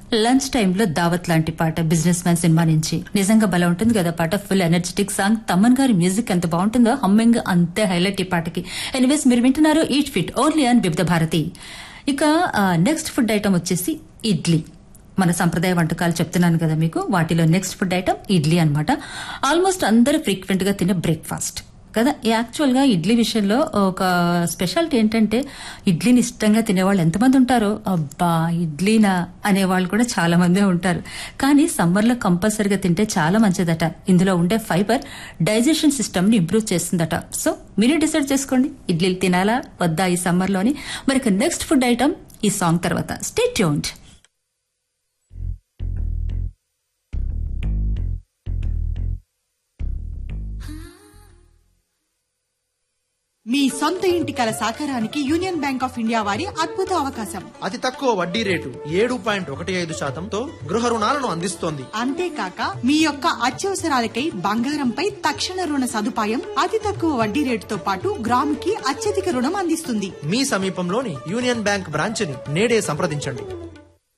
lunch టైంలో దావత్ లాంటి పాట బిజినెస్ మ్యాన్ సినిమా నుంచి నిజంగా బలం ఉంటుంది కదా పాట ఫుల్ ఎనర్జెటిక్ సాంగ్ తమన్ గారి మ్యూజిక్ ఎంత బాగుంటుందో హమ్మింగ్ అంతే హైలైట్ ఈ పాటకి ఎనీవేస్ మీరు వింటున్నారు ఈట్ ఫిట్ ఓన్లీ అండ్ వివిధ భారతి ఇక నెక్స్ట్ ఫుడ్ ఐటమ్ వచ్చేసి ఇడ్లీ మన సంప్రదాయ వంటకాలు చెప్తున్నాను కదా మీకు వాటిలో నెక్స్ట్ ఫుడ్ ఐటమ్ ఇడ్లీ అన్నమాట ఆల్మోస్ట్ అందరూ ఫ్రీక్వెంట్ గా తినే బ్రేక్ఫాస్ట్ కదా యాక్చువల్ గా ఇడ్లీ విషయంలో ఒక స్పెషాలిటీ ఏంటంటే ఇడ్లీని ఇష్టంగా తినేవాళ్ళు ఎంతమంది ఉంటారో అబ్బా ఇడ్లీనా అనేవాళ్ళు కూడా చాలా మందే ఉంటారు కానీ సమ్మర్ లో కంపల్సరిగా తింటే చాలా మంచిదట ఇందులో ఉండే ఫైబర్ డైజెషన్ సిస్టమ్ ని ఇంప్రూవ్ చేస్తుందట సో మీరే డిసైడ్ చేసుకోండి ఇడ్లీలు తినాలా వద్దా ఈ సమ్మర్ లోని మరి నెక్స్ట్ ఫుడ్ ఐటమ్ ఈ సాంగ్ తర్వాత స్టే ట్యూన్డ్ మీ సొంత ఇంటి కల సాకారానికి యూనియన్ బ్యాంక్ ఆఫ్ ఇండియా వారి అద్భుత అవకాశం అతి తక్కువ వడ్డీ రేటు ఏడు పాయింట్ ఒకటి ఐదు శాతంతో గృహ రుణాలను అందిస్తోంది అంతేకాక మీ యొక్క అత్యవసరాలకై బంగారంపై తక్షణ రుణ సదుపాయం అతి తక్కువ వడ్డీ రేటుతో పాటు గ్రాముకి అత్యధిక రుణం అందిస్తుంది మీ సమీపంలోని యూనియన్ బ్యాంక్ బ్రాంచ్ ని నేడే సంప్రదించండి